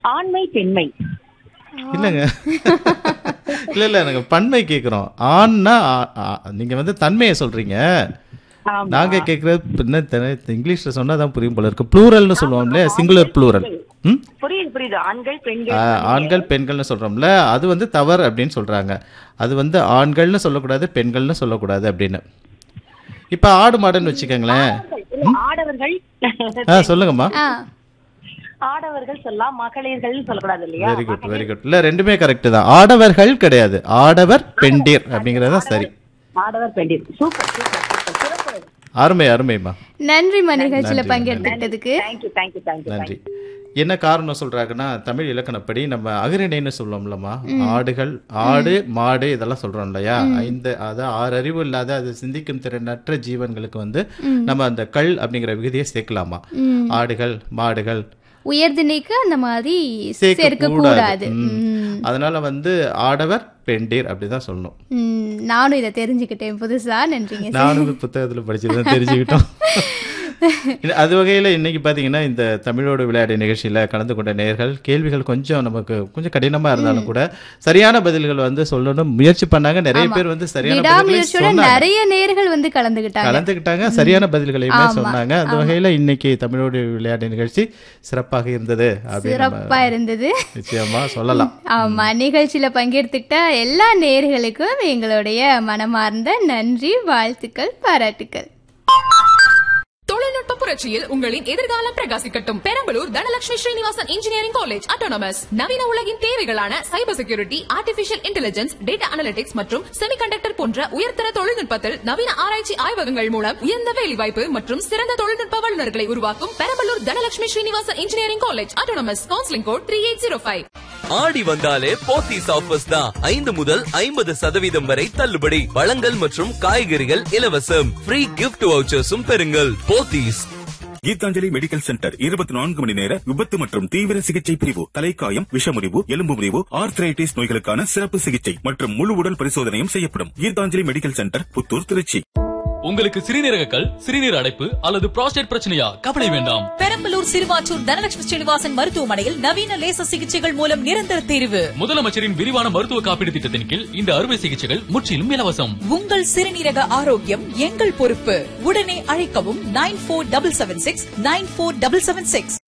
ஆண்மை பெண்மை இல்லைங்க இல்ல இல்ல எனக்கு பன்மை கேக்குறோம் ஆண்னா ஆ- ஆ- நீங்க வந்து தன்மையை சொல்றீங்க ஆமா. நாங்க கேக்குறது என்ன தெ- இங்கிலீஷ்ல சொன்னா தான் புரியும் போல இருக்கு ப்ளூரல்னு சொல்லுவோம்ல சிங்குலர் ப்ளூரல் ம் புரியுது புரியுது ஆண்கள் ஆ, பெண்கள் ஆண்கள் பெண்கள்னு சொல்றோம்ல அது வந்து தவறு அப்படின்னு சொல்றாங்க அது வந்து ஆண்கள்னு சொல்லக்கூடாது பெண்கள்னு சொல்லக்கூடாது அப்படின்னு இப்ப ஆடு மாடுன்னு வச்சுக்கோங்களேன் இல்ல, ஆடவர்கள் ஆ சொல்லுங்கம்மா ஆ ஆடவர்கள் சொல்லலாம் மகளிர்கள் சொல்லக்கூடாது இல்லையா வெரி குட் வெரி குட் இல்ல ரெண்டுமே கரெக்ட் தான் ஆடவர்கள் கிடையாது ஆடவர் பெண்டீர் அப்படிங்கறது தான் சரி ஆடவர் பெண்டிர் சூப்பர் சூப்பர் சூப்பர் சிறப்பு அருமை அருமைம்மா நன்றிம்மா நிகழ்ச்சியில பங்கெடுத்துக்கிட்டதுக்கு தேங்க்யூ தேங்க்யூ தேங்க்யூ நன்றி என்ன காரணம் சொல்றாங்கன்னா தமிழ் இலக்கணப்படி நம்ம அகிரிணைன்னு சொல்லுவோம்லம்மா ஆடுகள் ஆடு மாடு இதெல்லாம் சொல்றோம் இல்லையா ஐந்து அதாவது ஆறு அறிவு இல்லாத அது சிந்திக்கும் திறனற்ற ஜீவன்களுக்கு வந்து நம்ம அந்த கள் அப்படிங்கிற விகுதியை சேர்க்கலாமா ஆடுகள் மாடுகள் உயர்திணைக்கு அந்த மாதிரி சேர்க்க சேர்க்க கூடாது கூடாது ம். ம். அதனால வந்து ஆடவர் பெண்டீர் அப்படிதான் சொல்லணும் ம், நானும் இதை தெரிஞ்சுக்கிட்டேன் புதுசா நன்றிங்க சார். நானும் புத்தகத்துல படிச்சுதான் தெரிஞ்சுக்கிட்டோம் இல்ல, அது வகையில இன்னைக்கு பாத்தீங்கன்னா இந்த தமிழோடு விளையாட்டு நிகழ்ச்சியில கலந்து கொண்ட நேர்கள் கேள்விகள் கொஞ்சம் நமக்கு கொஞ்சம் கடினமா இருந்தாலும் கூட சரியான பதில்கள் வந்து சொல்லணும் முயற்சி பண்ணாங்க நிறைய பேர் வந்து சரியான பதில்களை விடாமுயற்சியோட சொன்னாங்க நிறைய நேர்கள் வந்து கலந்துகிட்டாங்க கலந்துக்கிட்டாங்க சரியான பதில்களையுமே சொன்னாங்க அந்த வகையில இன்னைக்கு தமிழோடு விளையாட்டு நிகழ்ச்சி சிறப்பாக இருந்தது அப்படின்னு நம்ம சிறப்பா இருந்தது நிச்சயமா சொல்லலாம் ஆமா நிகழ்ச்சியில பங்கெடுத்துக்கிட்ட எல்லா நேர்களுக்கும் எங்களுடைய மனமார்ந்த நன்றி வாழ்த்துக்கள் பாராட்டுக்கள் தொழில்நுட்ப புரட்சியில் உங்களின் எதிர்காலம் பிரகாசிக்கட்டும் Perambalur Dhanalakshmi Srinivasan engineering college autonomous நவீன உலகின் தேவைகளான cyber security artificial intelligence data analytics மற்றும் செமிகண்டக்டர் போன்ற உயர்தர தொழில்நுட்பத்தில் நவீன ஆராய்ச்சி ஆய்வகங்கள் மூலம் உயர்ந்த வேலைவாய்ப்பு மற்றும் சிறந்த தொழில்நுட்ப வல்லுநர்களை உருவாக்கும் Perambalur Dhanalakshmi Srinivasan engineering college autonomous counselling code three eight zero five Aadi வந்தாலே போத்தீஸ் ஆஃபர்ஸ் தான் ஐந்து முதல் ஐம்பது சதவீதம் வரை தள்ளுபடி பழங்கள் மற்றும் காய்கறிகள் இலவசம் ஃப்ரீ கிஃப்ட் வவுச்சர்ஸும் பெறுங்கள் போத்தீஸ் கீதாஞ்சலி மெடிக்கல் சென்டர் இருபத்தி நான்கு மணி நேர விபத்து மற்றும் தீவிர சிகிச்சை பிரிவு தலைக்காயம் விஷமுறிவு எலும்பு முறிவு ஆர்த்ரைட்டிஸ் நோய்களுக்கான சிறப்பு சிகிச்சை மற்றும் முழு உடல் பரிசோதனையும் செய்யப்படும் கீதாஞ்சலி மெடிக்கல் சென்டர் புத்தூர் திருச்சி உங்களுக்கு சிறுநீரக கல் சிறுநீர் அடைப்பு அல்லது புரோஸ்டேட் பிரச்சனையா கவலை வேண்டாம் பெரம்பலூர் சிறுவாச்சூர் தனலட்சுமி ஸ்ரீனிவாசன் மருத்துவமனையில் நவீன லேசர் சிகிச்சைகள் மூலம் நிரந்தர தீர்வு முதலமைச்சரின் விரிவான மருத்துவ காப்பீடு திட்டத்தின் கீழ் இந்த அறுவை சிகிச்சைகள் முற்றிலும் இலவசம் உங்கள் சிறுநீரக ஆரோக்கியம் எங்கள் பொறுப்பு உடனே அழைக்கவும் nine four double seven six nine four double seven six